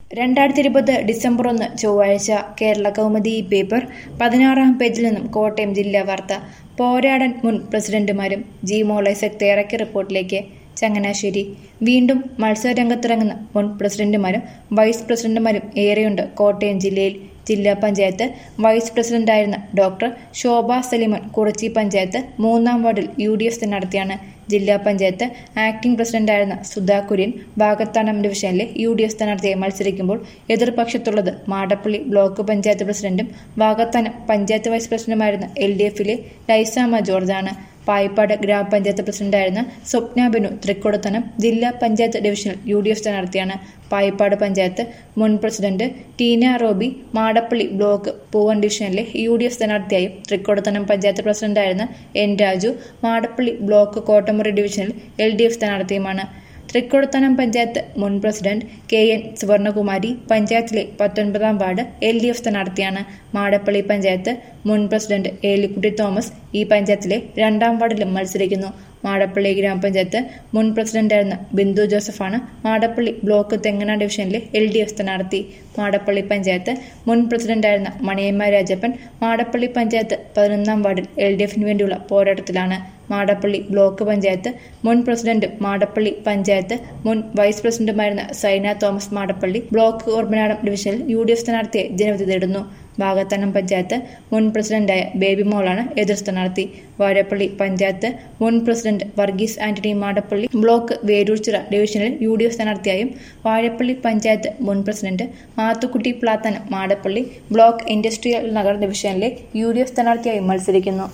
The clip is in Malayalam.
രണ്ടായിരത്തി ഇരുപത് ഡിസംബർ ഒന്ന് ചൊവ്വാഴ്ച കേരള കൗമുദി പേപ്പർ പതിനാറാം പേജിൽ നിന്നും കോട്ടയം ജില്ലാ വാർത്ത പോരാടൻ മുൻ പ്രസിഡന്റുമാരും ജി മോളൈസക് തയ്യാറാക്കിയ റിപ്പോർട്ടിലേക്ക് ചങ്ങനാശ്ശേരി വീണ്ടും മത്സരരംഗത്തിറങ്ങുന്ന മുൻ പ്രസിഡന്റുമാരും വൈസ് പ്രസിഡന്റുമാരും ഏറെയുണ്ട് കോട്ടയം ജില്ലയിൽ ജില്ലാ പഞ്ചായത്ത് വൈസ് പ്രസിഡന്റായിരുന്ന ഡോക്ടർ ശോഭ സലിമൻ കുറിച്ചി പഞ്ചായത്ത് മൂന്നാം വാർഡിൽ യു ഡി എഫ് സ്ഥാനാർത്ഥിയാണ് ജില്ലാ പഞ്ചായത്ത് ആക്ടിംഗ് പ്രസിഡന്റായിരുന്ന സുധാ കുര്യൻ ഭാഗത്താനം ഡിവിഷനിലെ യു ഡി എഫ് സ്ഥാനാർത്ഥിയായി മത്സരിക്കുമ്പോൾ എതിർപക്ഷത്തുള്ളത് മാടപ്പള്ളി ബ്ലോക്ക് പഞ്ചായത്ത് പ്രസിഡന്റും ഭാഗത്താനം പഞ്ചായത്ത് വൈസ് പ്രസിഡന്റുമായിരുന്ന എൽ ഡി എഫിലെ ലൈസാമ ജോർജാണ് പായിപ്പാട് ഗ്രാമപഞ്ചായത്ത് പ്രസിഡന്റായിരുന്ന സ്വപ്ന ബിനു തൃക്കൊടുത്തനം ജില്ലാ panchayat divisional U D F സ്ഥാനാർത്ഥിയാണ് പായിപ്പാട് പഞ്ചായത്ത് മുൻ പ്രസിഡന്റ് ടീന റോബി മാടപ്പള്ളി ബ്ലോക്ക് പൂവൻ ഡിവിഷനിലെ യു ഡി എഫ് സ്ഥാനാർത്ഥിയായും തൃക്കൊടുത്തനം പഞ്ചായത്ത് പ്രസിഡന്റായിരുന്ന എൻ രാജു മാടപ്പള്ളി ബ്ലോക്ക് കോട്ടമുറി ഡിവിഷനിൽ എൽ ഡി എഫ് സ്ഥാനാർത്ഥിയുമാണ് തൃക്കൊടുത്തനം പഞ്ചായത്ത് മുൻ പ്രസിഡന്റ് കെ എൻ സുവർണകുമാരി പഞ്ചായത്തിലെ പത്തൊൻപതാം വാർഡ് എൽ ഡി എഫ് സ്ഥാനാർത്ഥിയാണ് മാടപ്പള്ളി പഞ്ചായത്ത് മുൻ പ്രസിഡന്റ് ഏലിക്കുട്ടി തോമസ് ഈ പഞ്ചായത്തിലെ രണ്ടാം വാർഡിലും മത്സരിക്കുന്നു മാടപ്പള്ളി ഗ്രാമപഞ്ചായത്ത് മുൻ പ്രസിഡന്റായിരുന്ന ബിന്ദു ജോസഫാണ് മാടപ്പള്ളി ബ്ലോക്ക് തെങ്ങണ ഡിവിഷനിലെ എൽ ഡി എഫ് സ്ഥാനാർത്ഥി മാടപ്പള്ളി പഞ്ചായത്ത് മുൻ പ്രസിഡന്റായിരുന്ന മണിയമ്മ രാജപ്പൻ മാടപ്പള്ളി പഞ്ചായത്ത് പതിനൊന്നാം വാർഡിൽ എൽ ഡി എഫിന് വേണ്ടിയുള്ള പോരാട്ടത്തിലാണ് മാടപ്പള്ളി ബ്ലോക്ക് പഞ്ചായത്ത് മുൻ പ്രസിഡന്റും മാടപ്പള്ളി പഞ്ചായത്ത് മുൻ വൈസ് പ്രസിഡന്റുമായിരുന്ന സൈന തോമസ് മാടപ്പള്ളി ബ്ലോക്ക് ഓർമ്മനാടം ഡിവിഷനിൽ യു ഡി എഫ് സ്ഥാനാർത്ഥിയെ ജനവിധി തേടുന്നു ഭാഗത്തനം പഞ്ചായത്ത് മുൻ പ്രസിഡന്റായ ബേബി മോളാണ് എതിർ സ്ഥാനാർത്ഥി വാരപ്പള്ളി പഞ്ചായത്ത് മുൻ പ്രസിഡന്റ് വർഗീസ് ആന്റണി മാടപ്പള്ളി ബ്ലോക്ക് വേരൂർച്ചിറ ഡിവിഷനിൽ യു ഡി എഫ് സ്ഥാനാർത്ഥിയായും വാഴപ്പള്ളി പഞ്ചായത്ത് മുൻ president Mathukutty Plathanam Madappally block industrial Nagar ഡിവിഷനിലെ യു ഡി എഫ് സ്ഥാനാർത്ഥിയായും മത്സരിക്കുന്നു